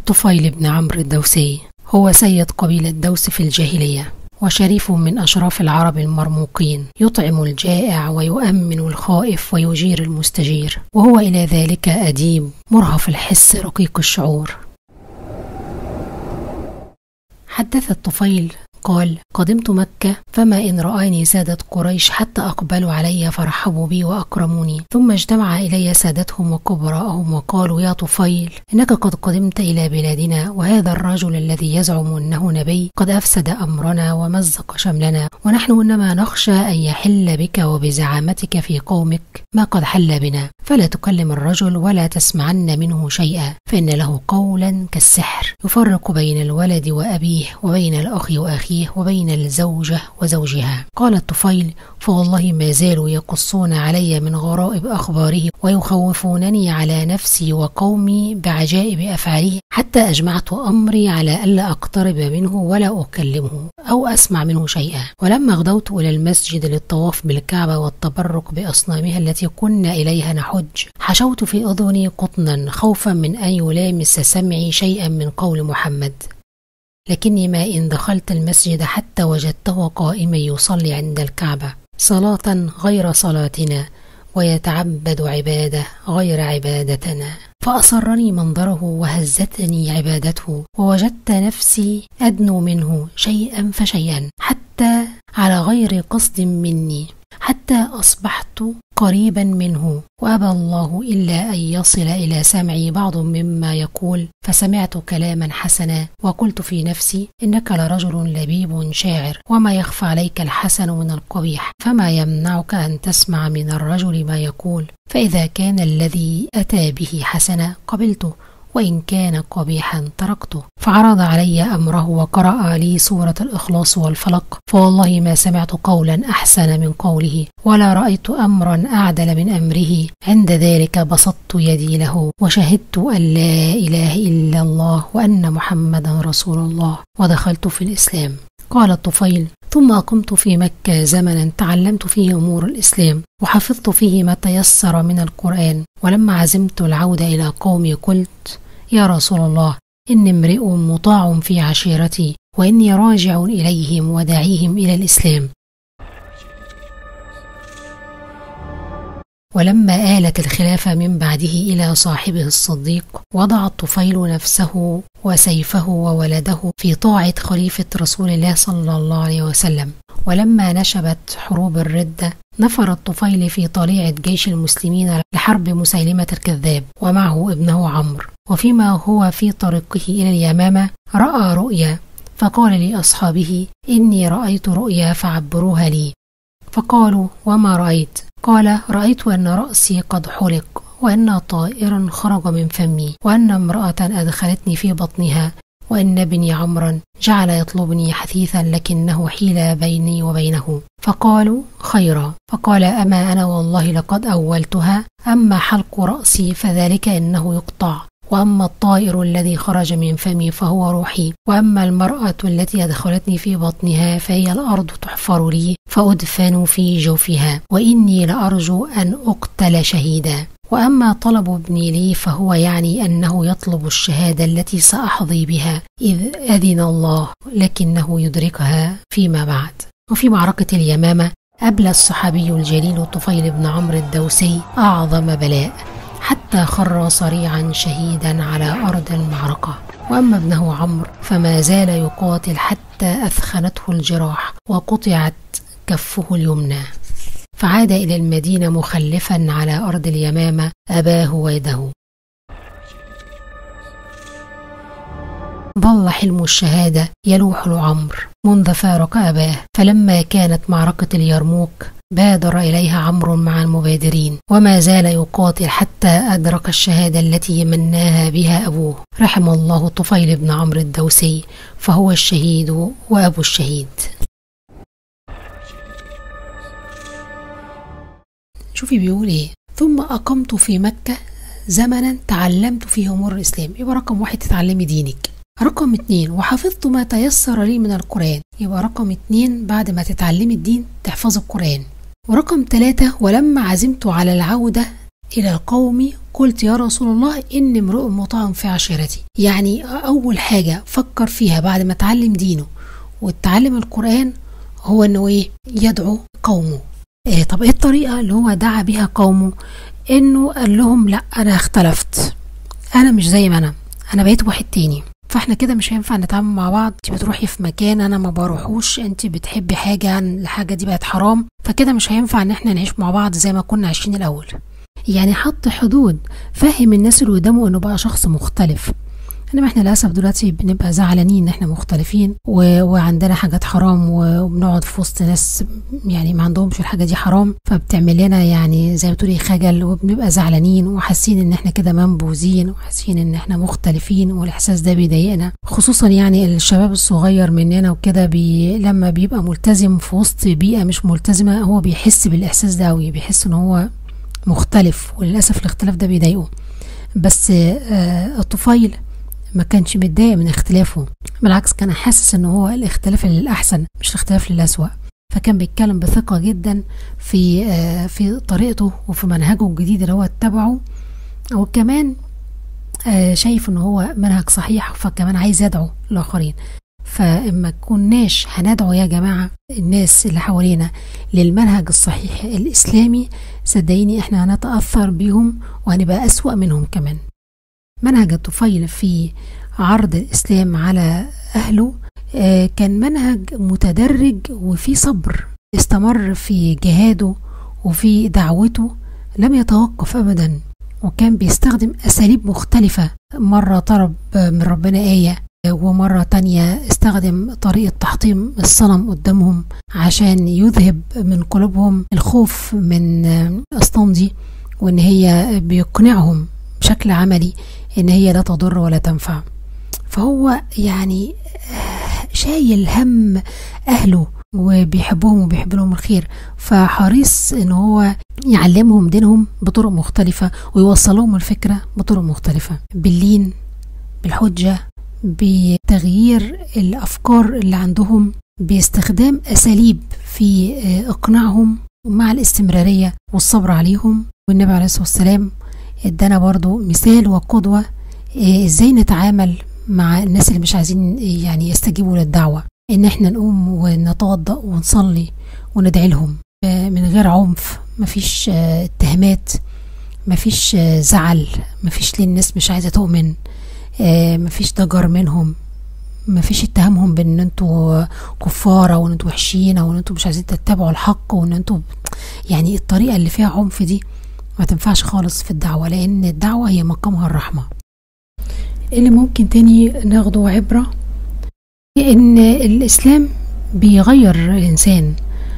الطفيل بن عمرو الدوسي هو سيد قبيلة دوس في الجاهلية وشريف من أشراف العرب المرموقين يطعم الجائع ويؤمن الخائف ويجير المستجير وهو إلى ذلك أديب مرهف الحس رقيق الشعور حدث الطفيل قال قدمت مكة فما إن رآني سادة قريش حتى أقبلوا علي فرحبوا بي وأكرموني ثم اجتمع إلي سادتهم وكبراءهم وقالوا يا طفيل إنك قد قدمت إلى بلادنا وهذا الرجل الذي يزعم أنه نبي قد أفسد أمرنا ومزق شملنا ونحن إنما نخشى أن يحل بك وبزعامتك في قومك ما قد حل بنا فلا تكلم الرجل ولا تسمعن منه شيئا فإن له قولا كالسحر يفرق بين الولد وأبيه وبين الأخ وأخيه وبين الزوجة وزوجها قال الطفيل فوالله ما زالوا يقصون علي من غرائب أخباره ويخوفونني على نفسي وقومي بعجائب أفعاله حتى أجمعت أمري على ألا أقترب منه ولا أكلمه أو أسمع منه شيئا ولما غدوت إلى المسجد للطواف بالكعبة والتبرك بأصنامها التي كنا إليها نحج حشوت في أذني قطنا خوفا من أن يلامس سمعي شيئا من قول محمد لكني ما إن دخلت المسجد حتى وجدته قائما يصلي عند الكعبة صلاة غير صلاتنا ويتعبد عبادة غير عبادتنا فأسرني منظره وهزتني عبادته ووجدت نفسي أدنو منه شيئا فشيئا حتى على غير قصد مني حتى أصبحت قريبا منه وأبى الله إلا أن يصل إلى سمعي بعض مما يقول فسمعت كلاما حسنا وقلت في نفسي إنك لرجل لبيب شاعر وما يخفى عليك الحسن من القبيح فما يمنعك أن تسمع من الرجل ما يقول فإذا كان الذي أتى به حسنا قبلته وإن كان قبيحا تركته فعرض علي أمره وقرأ لي سورة الإخلاص والفلق فوالله ما سمعت قولا أحسن من قوله ولا رأيت أمرا أعدل من أمره عند ذلك بسطت يدي له وشهدت أن لا إله إلا الله وأن محمدا رسول الله ودخلت في الإسلام قال الطفيل ثم أقمت في مكة زمنا تعلمت فيه أمور الإسلام وحفظت فيه ما تيسر من القرآن ولما عزمت العودة إلى قومي قلت يا رسول الله إني امرئ مطاع في عشيرتي وإني راجع إليهم وداعيهم إلى الإسلام ولما آلت الخلافة من بعده إلى صاحبه الصديق وضع الطفيل نفسه وسيفه وولده في طاعة خليفة رسول الله صلى الله عليه وسلم ولما نشبت حروب الردة نفر الطفيل في طليعة جيش المسلمين لحرب مسيلمة الكذاب ومعه ابنه عمرو وفيما هو في طريقه إلى اليمامة رأى رؤيا فقال لأصحابه إني رأيت رؤيا فعبروها لي فقالوا وما رأيت قال رأيت أن رأسي قد حلق وأن طائرا خرج من فمي وأن امرأة أدخلتني في بطنها وإن ابني عمرا جعل يطلبني حثيثا لكنه حيل بيني وبينه فقالوا خيرا فقال أما أنا والله لقد أولتها أما حلق رأسي فذلك إنه يقطع وأما الطائر الذي خرج من فمي فهو روحي وأما المرأة التي أدخلتني في بطنها فهي الأرض تحفر لي فأدفن في جوفها وإني لأرجو أن أقتل شهيدا وأما طلب ابني لي فهو يعني أنه يطلب الشهادة التي سأحظي بها إذ أذن الله لكنه يدركها فيما بعد وفي معركة اليمامة أبلى الصحابي الجليل الطفيل بن عمرو الدوسي أعظم بلاء حتى خر صريعا شهيدا على أرض المعركة وأما ابنه عمرو فما زال يقاتل حتى أثخنته الجراح وقطعت كفه اليمنى فعاد إلى المدينة مخلفا على أرض اليمامة أباه ويده ظل حلم الشهادة يلوح لعمرو منذ فارق أباه فلما كانت معركة اليرموك بادر إليها عمرو مع المبادرين وما زال يقاتل حتى أدرك الشهادة التي مناها بها أبوه رحم الله طفيل بن عمرو الدوسي فهو الشهيد وأبو الشهيد شوفي بيقول ايه ثم أقمت في مكة زمنا تعلمت فيه أمور الإسلام يبقى رقم واحد تتعلمي دينك رقم اتنين وحفظت ما تيسر لي من القرآن يبقى رقم اتنين بعد ما تتعلمي الدين تحفظي القرآن ورقم ثلاثة ولما عزمت على العودة إلى قومي قلت يا رسول الله إني امرؤ مطاع في عشيرتي يعني أول حاجة فكر فيها بعد ما تعلم دينه وتعلم القرآن هو إنه إيه يدعو قومه إيه طب إيه الطريقة اللي هو دعا بها قومه إنه قال لهم لا أنا اختلفت أنا مش زي ما أنا أنا بقيت واحد تاني فاحنا كده مش هينفع نتعامل مع بعض انت بتروحي في مكان انا ما بروحوش انت بتحبي حاجه الحاجه دي بقت حرام فكده مش هينفع ان احنا نعيش مع بعض زي ما كنا عايشين الاول يعني حط حدود فهم الناس اللي قدامه انه بقى شخص مختلف انما احنا للاسف دلوقتي بنبقى زعلانين ان احنا مختلفين و... وعندنا حاجات حرام وبنقعد في وسط ناس يعني ما عندهمش الحاجه دي حرام فبتعمل لنا يعني زي ما تقولي خجل وبنبقى زعلانين وحاسين ان احنا كده منبوذين وحاسين ان احنا مختلفين والاحساس ده بيضايقنا خصوصا يعني الشباب الصغير مننا وكده بي... لما بيبقى ملتزم في وسط بيئه مش ملتزمه هو بيحس بالاحساس ده قوي بيحس ان هو مختلف وللاسف الاختلاف ده بيضايقه بس آه الطفيل ما كانش متضايق من اختلافه بالعكس كان حاسس ان هو الاختلاف للاحسن مش الاختلاف للاسوأ فكان بيتكلم بثقة جدا في آه في طريقته وفي منهجه الجديد اللي هو اتبعه وكمان آه شايف ان هو منهج صحيح فكمان عايز يدعو الاخرين فاما كناش هندعو يا جماعة الناس اللي حوالينا للمنهج الصحيح الإسلامي صدقيني احنا هنتأثر بيهم وهنبقى أسوأ منهم كمان منهج الطفيل في عرض الإسلام على أهله كان منهج متدرج وفي صبر استمر في جهاده وفي دعوته لم يتوقف أبدا وكان بيستخدم أساليب مختلفة مرة طلب من ربنا آية ومرة تانية استخدم طريقة تحطيم الصنم قدامهم عشان يذهب من قلوبهم الخوف من الأصنام دي وإن هي بيقنعهم بشكل عملي إن هي لا تضر ولا تنفع فهو يعني شايل هم أهله وبيحبهم وبيحب لهم الخير فحريص ان هو يعلمهم دينهم بطرق مختلفة ويوصلهم الفكرة بطرق مختلفة باللين بالحجة بتغيير الافكار اللي عندهم باستخدام اساليب في اقناعهم مع الاستمراريه والصبر عليهم والنبي عليه الصلاه والسلام ادانا برضو مثال وقدوه ازاي نتعامل مع الناس اللي مش عايزين يعني يستجيبوا للدعوه ان احنا نقوم ونتوضا ونصلي وندعي لهم من غير عنف مفيش اتهامات مفيش زعل مفيش ليه الناس مش عايزه تؤمن آه مفيش ضجر منهم مفيش اتهامهم بان انتوا كفار او ان انتوا وحشين او ان انتوا مش عايزين تتبعوا الحق وان انتوا يعني الطريقه اللي فيها عنف دي ما تنفعش خالص في الدعوه لان الدعوه هي مقامها الرحمه اللي ممكن تاني ناخده عبره ان الاسلام بيغير الانسان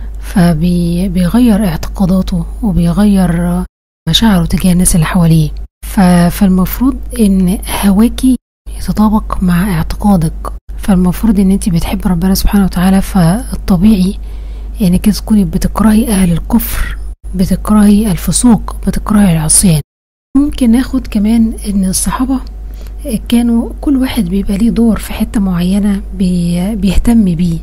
فبيغير اعتقاداته وبيغير مشاعره تجاه الناس اللي حواليه فالمفروض ان هواكي يتطابق مع اعتقادك فالمفروض ان انت بتحب ربنا سبحانه وتعالى فالطبيعي انك يعني تكوني بتكرهي اهل الكفر بتكرهي الفسوق بتكرهي العصيان ممكن ناخد كمان ان الصحابه كانوا كل واحد بيبقى ليه دور في حته معينه بي بيهتم بيه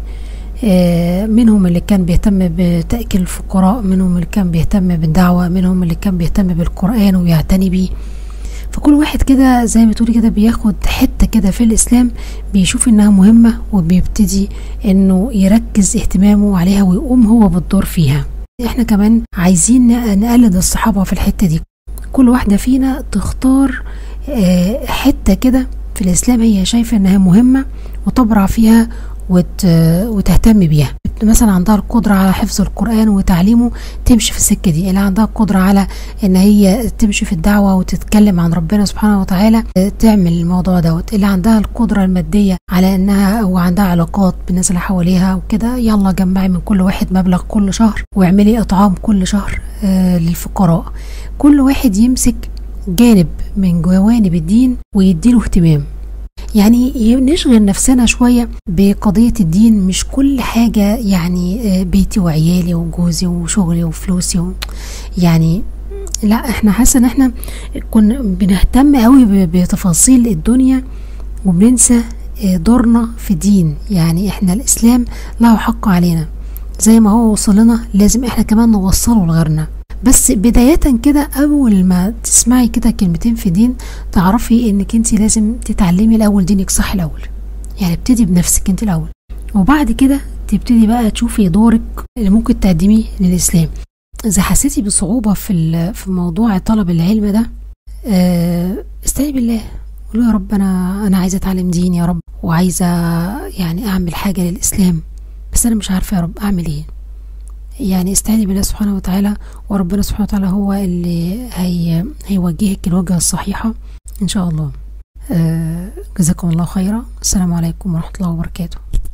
منهم اللي كان بيهتم بتأكيل الفقراء منهم اللي كان بيهتم بالدعوة منهم اللي كان بيهتم بالقرآن ويعتني بيه فكل واحد كده زي ما تقولي كده بياخد حتة كده في الإسلام بيشوف إنها مهمة وبيبتدي إنه يركز اهتمامه عليها ويقوم هو بالدور فيها احنا كمان عايزين نقلد الصحابة في الحتة دي كل واحدة فينا تختار حتة كده في الإسلام هي شايفة إنها مهمة وتبرع فيها وت... وتهتم بيها مثلا عندها القدرة على حفظ القرآن وتعليمه تمشي في السكة دي اللي عندها القدرة على ان هي تمشي في الدعوة وتتكلم عن ربنا سبحانه وتعالى تعمل الموضوع دوت اللي عندها القدرة المادية على انها وعندها علاقات بالناس اللي حواليها وكده يلا جمعي من كل واحد مبلغ كل شهر واعملي اطعام كل شهر آه للفقراء كل واحد يمسك جانب من جوانب الدين ويديله اهتمام يعني نشغل نفسنا شوية بقضية الدين مش كل حاجة يعني بيتي وعيالي وجوزي وشغلي وفلوسي و يعني لا احنا حاسة ان احنا كنا بنهتم قوي بتفاصيل الدنيا وبننسى دورنا في الدين يعني احنا الاسلام له حق علينا زي ما هو وصل لنا لازم احنا كمان نوصله لغيرنا بس بداية كده أول ما تسمعي كده كلمتين في دين تعرفي إنك أنت لازم تتعلمي الأول دينك صح الأول يعني ابتدي بنفسك أنت الأول وبعد كده تبتدي بقى تشوفي دورك اللي ممكن تقدميه للإسلام إذا حسيتي بصعوبة في في موضوع طلب العلم ده استعي بالله قولوا يا رب أنا أنا عايزة أتعلم دين يا رب وعايزة يعني أعمل حاجة للإسلام بس أنا مش عارفة يا رب أعمل إيه يعني استعيني بالله سبحانه وتعالى وربنا سبحانه وتعالى هو اللي هي هيوجهك الوجهة الصحيحة إن شاء الله آه جزاكم الله خيرا السلام عليكم ورحمة الله وبركاته